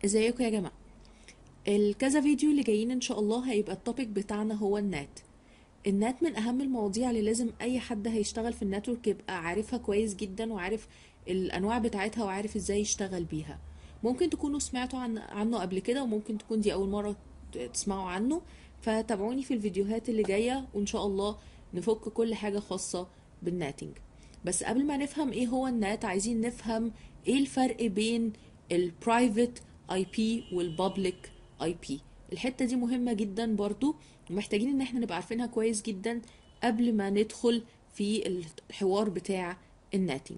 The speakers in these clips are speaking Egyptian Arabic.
ازيكم يا جماعة الكذا فيديو اللي جايين ان شاء الله هيبقى التوبيك بتاعنا هو النات النات من اهم المواضيع اللي لازم اي حد هيشتغل في النتورك يبقى عارفها كويس جدا وعارف الانواع بتاعتها وعارف ازاي يشتغل بيها ممكن تكونوا سمعتوا عن عنه قبل كده وممكن تكون دي اول مرة تسمعوا عنه فتابعوني في الفيديوهات اللي جاية وان شاء الله نفك كل حاجة خاصة بالناتنج بس قبل ما نفهم ايه هو النات عايزين نفهم ايه الفرق بين البرايفت اي بي والبابليك اي بي الحتة دي مهمة جدا برضو ومحتاجين ان احنا نبقى عارفينها كويس جدا قبل ما ندخل في الحوار بتاع الناتنج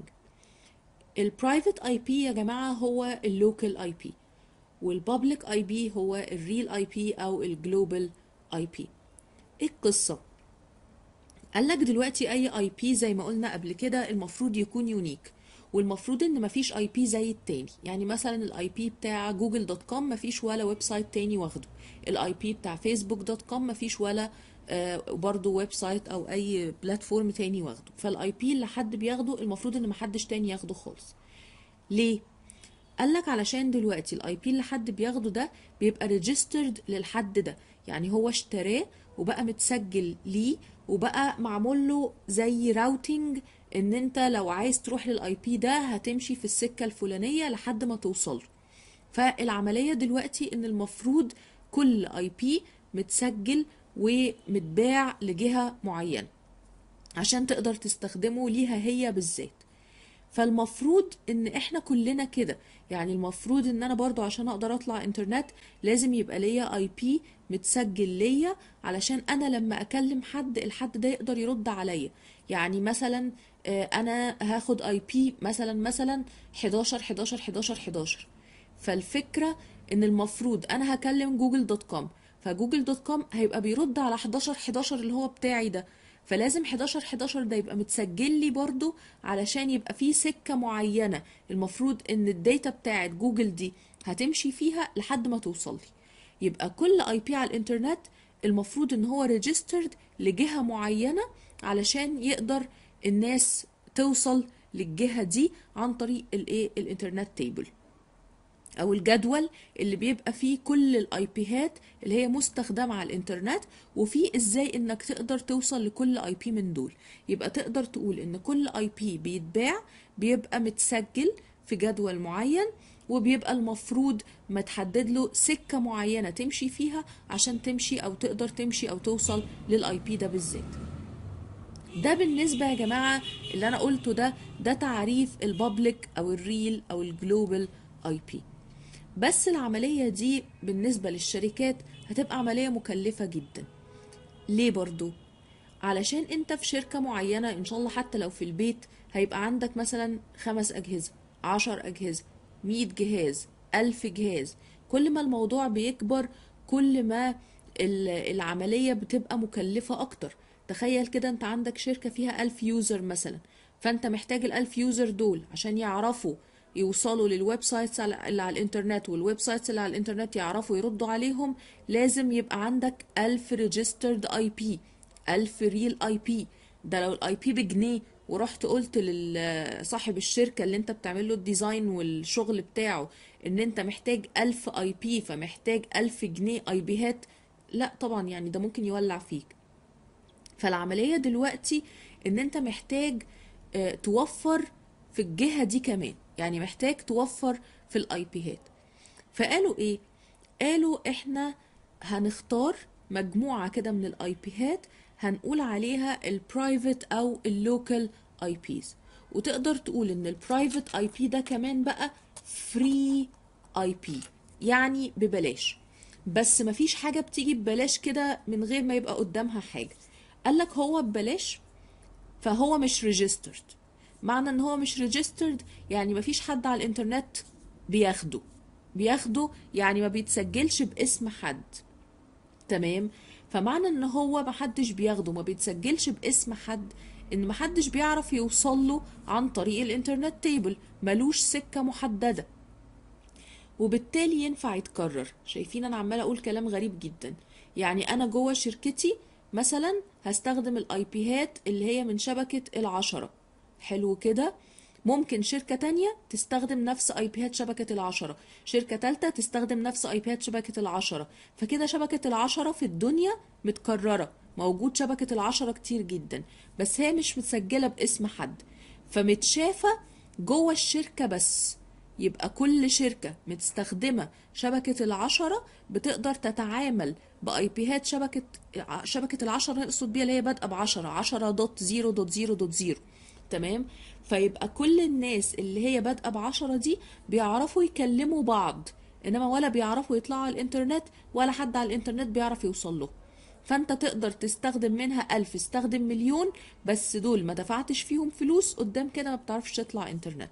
البرايفت اي بي يا جماعة هو اللوكال اي بي والبابليك اي بي هو الريل اي بي او الجلوبال اي بي ايه القصة قال لك دلوقتي اي اي بي زي ما قلنا قبل كده المفروض يكون يونيك والمفروض ان مفيش اي بي زي التاني يعني مثلا الاي بي بتاع جوجل دوت كوم مفيش ولا ويب سايت تاني واخده الاي بي بتاع فيسبوك دوت كوم مفيش ولا آه برضه ويب سايت او اي بلاتفورم تاني واخده فالاي بي اللي حد بياخده المفروض ان محدش تاني ياخده خالص ليه قالك علشان دلوقتي الاي بي اللي حد بياخده ده بيبقى ريجسترد للحد ده يعني هو اشتراه وبقى متسجل ليه وبقى معمول له زي راوتينج ان انت لو عايز تروح للاي بي ده هتمشي في السكه الفلانيه لحد ما توصل فالعمليه دلوقتي ان المفروض كل اي بي متسجل ومتباع لجهه معينه عشان تقدر تستخدمه ليها هي بالذات فالمفروض ان احنا كلنا كده يعني المفروض ان انا برضو عشان اقدر اطلع انترنت لازم يبقى ليا اي بي متسجل ليا علشان انا لما اكلم حد الحد ده يقدر يرد عليا يعني مثلا انا هاخد اي بي مثلا مثلا 11 11 11 11 فالفكره ان المفروض انا هكلم جوجل دوت كوم فجوجل دوت كوم هيبقى بيرد على 11 11 اللي هو بتاعي ده فلازم 11 11 ده يبقى متسجل لي برضو علشان يبقى في سكة معينة المفروض ان الداتا بتاعت جوجل دي هتمشي فيها لحد ما توصل لي يبقى كل اي بي على الانترنت المفروض ان هو ريجسترد لجهة معينة علشان يقدر الناس توصل للجهة دي عن طريق الايه الانترنت تيبل او الجدول اللي بيبقى فيه كل الاي بيهات اللي هي مستخدمه على الانترنت وفي ازاي انك تقدر توصل لكل اي بي من دول يبقى تقدر تقول ان كل اي بي بيتباع بيبقى متسجل في جدول معين وبيبقى المفروض متحدد له سكه معينه تمشي فيها عشان تمشي او تقدر تمشي او توصل للاي بي ده بالذات ده بالنسبة يا جماعة اللي أنا قلته ده ده تعريف البابليك أو الريل أو الجلوبال اي بي بس العملية دي بالنسبة للشركات هتبقى عملية مكلفة جدا ليه برضو؟ علشان انت في شركة معينة ان شاء الله حتى لو في البيت هيبقى عندك مثلا خمس اجهزة عشر اجهزة مية جهاز الف جهاز كل ما الموضوع بيكبر كل ما العملية بتبقى مكلفة اكتر تخيل كده انت عندك شركة فيها الف يوزر مثلا فانت محتاج الالف يوزر دول عشان يعرفوا يوصلوا للويب سايتس اللي على الانترنت والويب سايتس اللي على الانترنت يعرفوا يردوا عليهم لازم يبقى عندك ألف ريجسترد اي بي ألف ريل اي بي ده لو الاي بي بجنيه ورحت قلت لصاحب الشركة اللي انت بتعمل له الديزاين والشغل بتاعه ان انت محتاج ألف اي بي فمحتاج ألف جنيه اي بيهات لا طبعا يعني ده ممكن يولع فيك فالعملية دلوقتي ان انت محتاج اه توفر في الجهة دي كمان يعني محتاج توفر في الاي بيهات فقالوا ايه قالوا احنا هنختار مجموعة كده من الاي بيهات هنقول عليها البرايفت او اللوكال اي بيز وتقدر تقول ان البرايفت اي بي ده كمان بقى فري اي بي يعني ببلاش بس مفيش حاجة بتيجي ببلاش كده من غير ما يبقى قدامها حاجة قالك هو ببلاش فهو مش ريجسترد معنى ان هو مش ريجسترد يعني مفيش حد على الانترنت بياخده بياخده يعني ما بيتسجلش باسم حد تمام فمعنى ان هو محدش بياخده ما بيتسجلش باسم حد ان محدش بيعرف يوصل له عن طريق الانترنت تيبل ملوش سكة محددة وبالتالي ينفع يتكرر شايفين انا عمالة اقول كلام غريب جدا يعني انا جوه شركتي مثلا هستخدم الاي بيهات اللي هي من شبكة العشرة حلو كده ممكن شركة تانية تستخدم نفس اي بيات شبكة العشرة شركة تالتة تستخدم نفس اي بيات شبكة العشرة فكده شبكة العشرة في الدنيا متكررة موجود شبكة العشرة كتير جدا بس هي مش متسجلة باسم حد فمتشافة جوه الشركة بس يبقى كل شركة متستخدمة شبكة العشرة بتقدر تتعامل باي بيهات شبكة شبكة العشرة نقصد بيها اللي هي بادئة بعشرة عشرة دوت زيرو دوت زيرو دوت زيرو تمام فيبقى كل الناس اللي هي بادئة بعشرة دي بيعرفوا يكلموا بعض انما ولا بيعرفوا يطلعوا على الانترنت ولا حد على الانترنت بيعرف يوصل له فانت تقدر تستخدم منها ألف استخدم مليون بس دول ما دفعتش فيهم فلوس قدام كده ما بتعرفش تطلع انترنت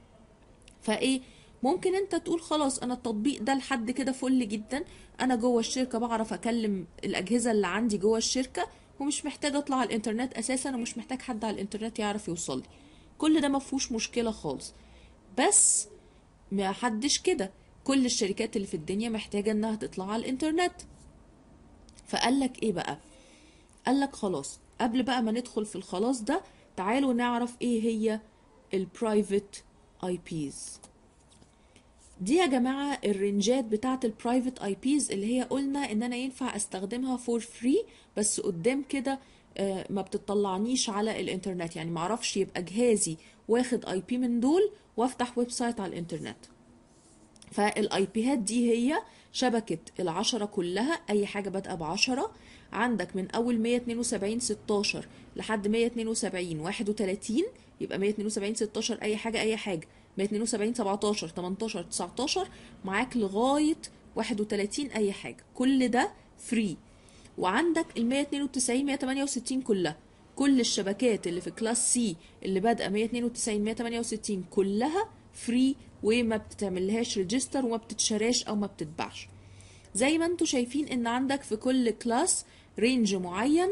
فايه ممكن انت تقول خلاص انا التطبيق ده لحد كده فل جدا انا جوه الشركه بعرف اكلم الاجهزه اللي عندي جوه الشركه ومش محتاج اطلع على الانترنت اساسا ومش محتاج حد على الانترنت يعرف يوصل لي كل ده ما فيهوش مشكله خالص بس ما حدش كده كل الشركات اللي في الدنيا محتاجه انها تطلع على الانترنت فقال لك ايه بقى قال لك خلاص قبل بقى ما ندخل في الخلاص ده تعالوا نعرف ايه هي البرايفت اي بيز دي يا جماعة الرنجات بتاعة البرايفت اي بيز اللي هي قلنا ان انا ينفع استخدمها فور فري بس قدام كده آه، ما بتطلعنيش على الانترنت يعني معرفش يبقى جهازي واخد اي بي من دول وافتح ويب سايت على الانترنت فالاي بيهات دي هي شبكة العشرة كلها أي حاجة بادئة بعشرة عندك من أول 172 16 لحد 172 31 يبقى 172 16 أي حاجة أي حاجة 172 17 18 19 معاك لغاية 31 أي حاجة كل ده فري وعندك ال 192 168 كلها كل الشبكات اللي في كلاس سي اللي بادئه 192 168 كلها فري وما بتتعملهاش ريجستر وما بتتشراش او ما بتتباعش زي ما انتم شايفين ان عندك في كل كلاس رينج معين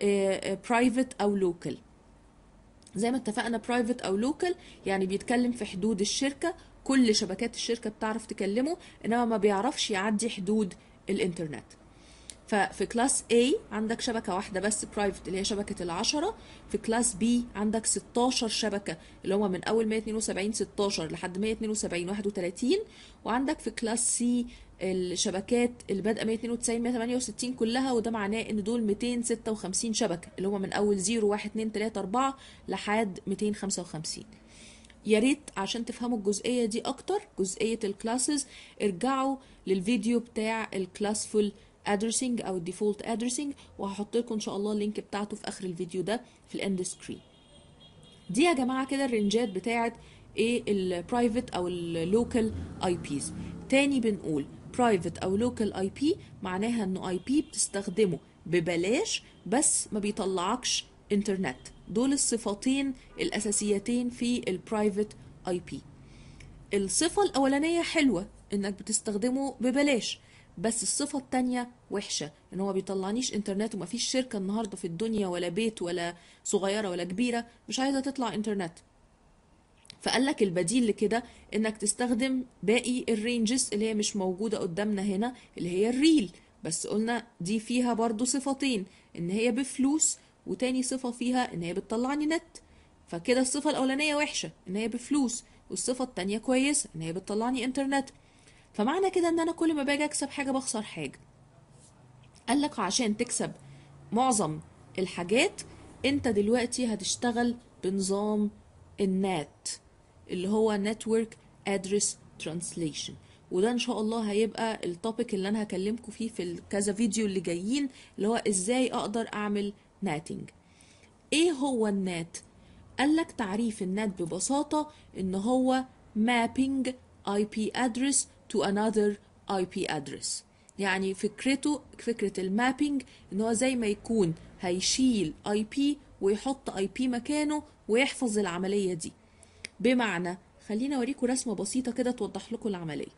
برايفت او لوكال زي ما اتفقنا برايفت او لوكال يعني بيتكلم في حدود الشركه كل شبكات الشركه بتعرف تكلمه انما ما بيعرفش يعدي حدود الانترنت ففي كلاس A عندك شبكة واحدة بس برايفت اللي هي شبكة العشرة في كلاس B عندك 16 شبكة اللي هما من أول 172 16 لحد 172 31 وعندك في كلاس C الشبكات اللي بادئة 192 168 كلها وده معناه ان دول 256 شبكة اللي هما من أول 0 1 2 3 4 لحد 255 يا ريت عشان تفهموا الجزئيه دي اكتر جزئيه الكلاسز ارجعوا للفيديو بتاع الكلاسفول ادرسنج او الديفولت ادرسنج وهحط لكم ان شاء الله اللينك بتاعته في اخر الفيديو ده في الاند سكرين دي يا جماعه كده الرنجات بتاعه ايه البرايفت او اللوكال اي بيز تاني بنقول برايفت او لوكال اي بي معناها انه اي بي بتستخدمه ببلاش بس ما بيطلعكش انترنت دول الصفتين الاساسيتين في البرايفت اي بي الصفه الاولانيه حلوه انك بتستخدمه ببلاش بس الصفة التانية وحشة ان هو بيطلعنيش انترنت ومفيش شركة النهاردة في الدنيا ولا بيت ولا صغيرة ولا كبيرة مش عايزة تطلع انترنت فقال لك البديل لكده انك تستخدم باقي الرينجز اللي هي مش موجودة قدامنا هنا اللي هي الريل بس قلنا دي فيها برضو صفتين ان هي بفلوس وتاني صفة فيها ان هي بتطلعني نت فكده الصفة الاولانية وحشة ان هي بفلوس والصفة التانية كويسة ان هي بتطلعني انترنت فمعنى كده ان انا كل ما باجي اكسب حاجه بخسر حاجه قال لك عشان تكسب معظم الحاجات انت دلوقتي هتشتغل بنظام النات اللي هو Network Address Translation وده ان شاء الله هيبقى التوبيك اللي انا هكلمكم فيه في الكذا فيديو اللي جايين اللي هو ازاي اقدر اعمل ناتنج ايه هو النات قال لك تعريف النات ببساطة ان هو mapping IP address to another IP address يعني فكرته فكرة المابينج ان هو زي ما يكون هيشيل اي بي ويحط اي بي مكانه ويحفظ العملية دي بمعنى خلينا اوريكم رسمة بسيطة كده توضح لكم العملية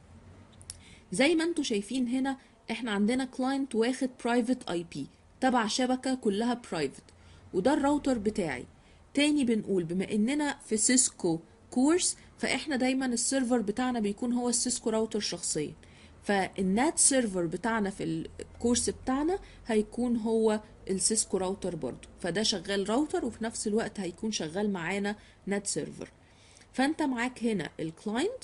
زي ما انتم شايفين هنا احنا عندنا كلاينت واخد برايفت اي بي تبع شبكة كلها برايفت وده الراوتر بتاعي تاني بنقول بما اننا في سيسكو كورس فاحنا دايما السيرفر بتاعنا بيكون هو السيسكو راوتر شخصيا فالنات سيرفر بتاعنا في الكورس بتاعنا هيكون هو السيسكو راوتر برضو فده شغال راوتر وفي نفس الوقت هيكون شغال معانا نت سيرفر فانت معاك هنا الكلاينت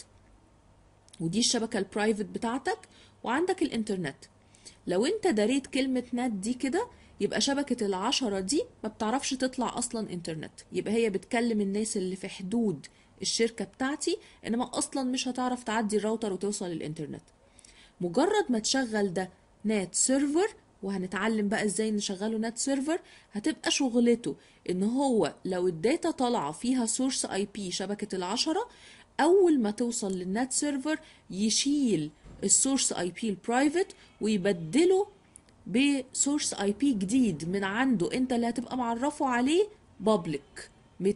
ودي الشبكة البرايفت بتاعتك وعندك الانترنت لو انت دريت كلمة نت دي كده يبقى شبكة العشرة دي ما بتعرفش تطلع أصلا إنترنت يبقى هي بتكلم الناس اللي في حدود الشركة بتاعتي إنما أصلا مش هتعرف تعدي الراوتر وتوصل للإنترنت مجرد ما تشغل ده نت سيرفر وهنتعلم بقى ازاي نشغله نت سيرفر هتبقى شغلته ان هو لو الداتا طالعه فيها سورس اي بي شبكه العشرة اول ما توصل للنت سيرفر يشيل السورس اي بي البرايفت ويبدله بسورس اي بي جديد من عنده انت اللي هتبقى معرفه عليه بابليك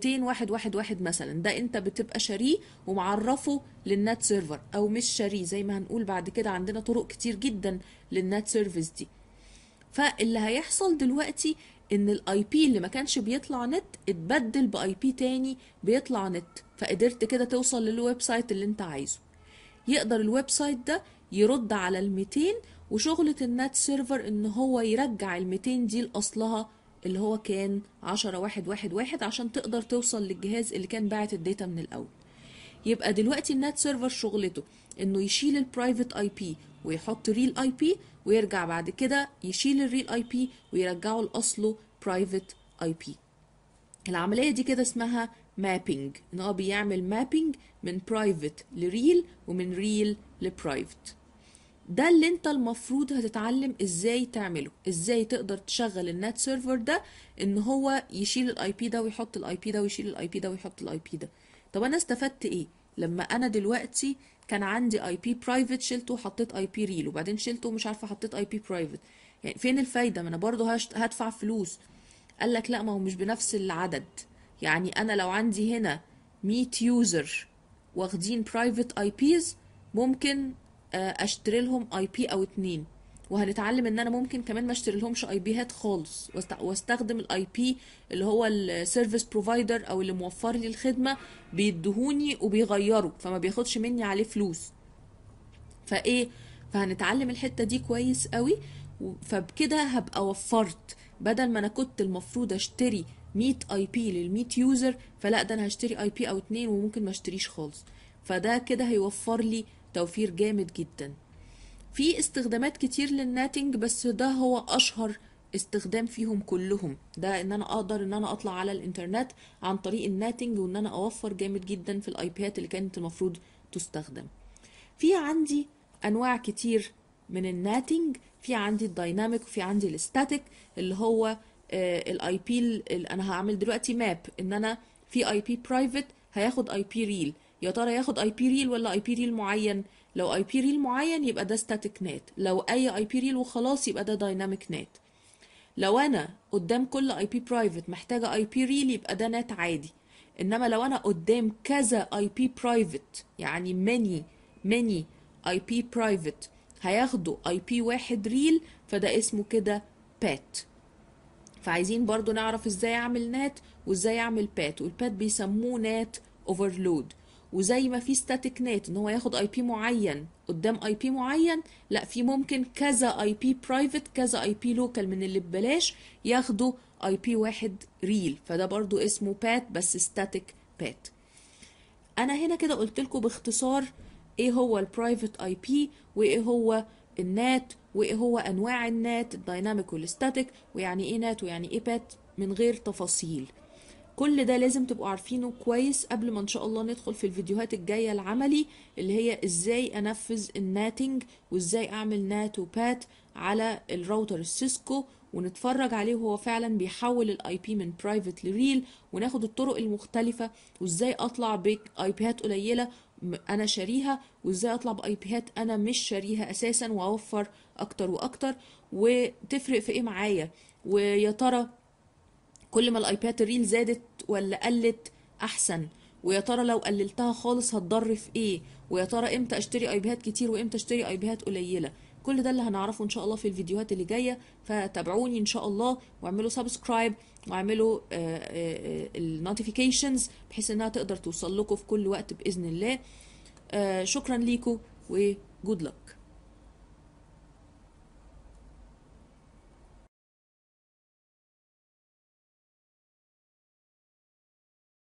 201 مثلا ده انت بتبقى شاريه ومعرفه للنت سيرفر او مش شاريه زي ما هنقول بعد كده عندنا طرق كتير جدا للنت سيرفيس دي فاللي هيحصل دلوقتي ان الاي بي اللي ما كانش بيطلع نت اتبدل باي بي تاني بيطلع نت فقدرت كده توصل للويب سايت اللي انت عايزه يقدر الويب سايت ده يرد على ال 200 وشغلة النت سيرفر ان هو يرجع ال 200 دي لاصلها اللي هو كان 10 واحد واحد واحد عشان تقدر توصل للجهاز اللي كان باعت الداتا من الاول يبقى دلوقتي النت سيرفر شغلته انه يشيل البرايفت اي بي ويحط ريل اي بي ويرجع بعد كده يشيل الريل اي بي ويرجعه لاصله برايفت اي بي العملية دي كده اسمها مابينج ان هو بيعمل مابينج من برايفت لريل ومن ريل لبرايفت ده اللي انت المفروض هتتعلم ازاي تعمله ازاي تقدر تشغل النت سيرفر ده ان هو يشيل الاي بي ده ويحط الاي بي ده ويشيل الاي بي ده ويحط الاي بي ده طب انا استفدت ايه لما انا دلوقتي كان عندي اي بي برايفت شلته وحطيت اي بي ريل وبعدين شلته ومش عارفه حطيت اي بي برايفت يعني فين الفايده ما انا برضه هدفع فلوس قال لك لا ما هو مش بنفس العدد يعني انا لو عندي هنا 100 يوزر واخدين برايفت اي بيز ممكن اشتري لهم اي بي او اتنين وهنتعلم ان انا ممكن كمان ما اشتري لهمش اي بيهات خالص واستخدم الاي بي اللي هو السيرفيس بروفايدر او اللي موفر لي الخدمه بيدهوني وبيغيروا فما بياخدش مني عليه فلوس فايه فهنتعلم الحته دي كويس قوي فبكده هبقى وفرت بدل ما انا كنت المفروض اشتري 100 اي بي لل 100 يوزر فلا ده انا هشتري اي بي او اتنين وممكن ما اشتريش خالص فده كده هيوفر لي توفير جامد جدا في استخدامات كتير للناتنج بس ده هو اشهر استخدام فيهم كلهم ده ان انا اقدر ان انا اطلع على الانترنت عن طريق الناتنج وان انا اوفر جامد جدا في الاي بيات اللي كانت المفروض تستخدم في عندي انواع كتير من الناتنج في عندي الدايناميك وفي عندي الستاتيك اللي هو الاي بي انا هعمل دلوقتي ماب ان انا في اي بي برايفت هياخد اي بي ريل يا ترى ياخد اي بي ريل ولا اي بي ريل معين لو اي بي ريل معين يبقى ده ستاتيك نت لو اي اي بي ريل وخلاص يبقى ده دايناميك نت لو انا قدام كل اي بي برايفت محتاجه اي بي ريل يبقى ده نت عادي انما لو انا قدام كذا اي بي برايفت يعني ماني ماني اي بي برايفت هياخدوا اي بي واحد ريل فده اسمه كده بات فعايزين برضو نعرف ازاي اعمل نات وازاي اعمل بات والبات بيسموه نات اوفرلود وزي ما في ستاتيك نت ان هو ياخد اي بي معين قدام اي بي معين لا في ممكن كذا اي بي برايفت كذا اي بي لوكال من اللي ببلاش ياخدوا اي بي واحد ريل فده برضو اسمه بات بس ستاتيك بات انا هنا كده قلت لكم باختصار ايه هو البرايفت اي بي وايه هو النات وايه هو انواع النات الدايناميك والستاتيك ويعني ايه نات ويعني ايه بات من غير تفاصيل كل ده لازم تبقوا عارفينه كويس قبل ما ان شاء الله ندخل في الفيديوهات الجاية العملي اللي هي ازاي انفذ الناتنج وازاي اعمل نات وبات على الراوتر السيسكو ونتفرج عليه وهو فعلا بيحول الاي بي من برايفت لريل وناخد الطرق المختلفة وازاي اطلع باي بيات قليلة انا شاريها وازاي اطلع باي بيات انا مش شاريها اساسا واوفر اكتر واكتر وتفرق في ايه معايا ويا ترى كل ما الايباد الريل زادت ولا قلت احسن ويا ترى لو قللتها خالص هتضر في ايه ويا ترى امتى اشتري ايباد كتير وامتى اشتري ايباد قليله كل ده اللي هنعرفه ان شاء الله في الفيديوهات اللي جايه فتابعوني ان شاء الله واعملوا سبسكرايب واعملوا النوتيفيكيشنز بحيث انها تقدر توصل لكم في كل وقت باذن الله شكرا ليكم وجود لك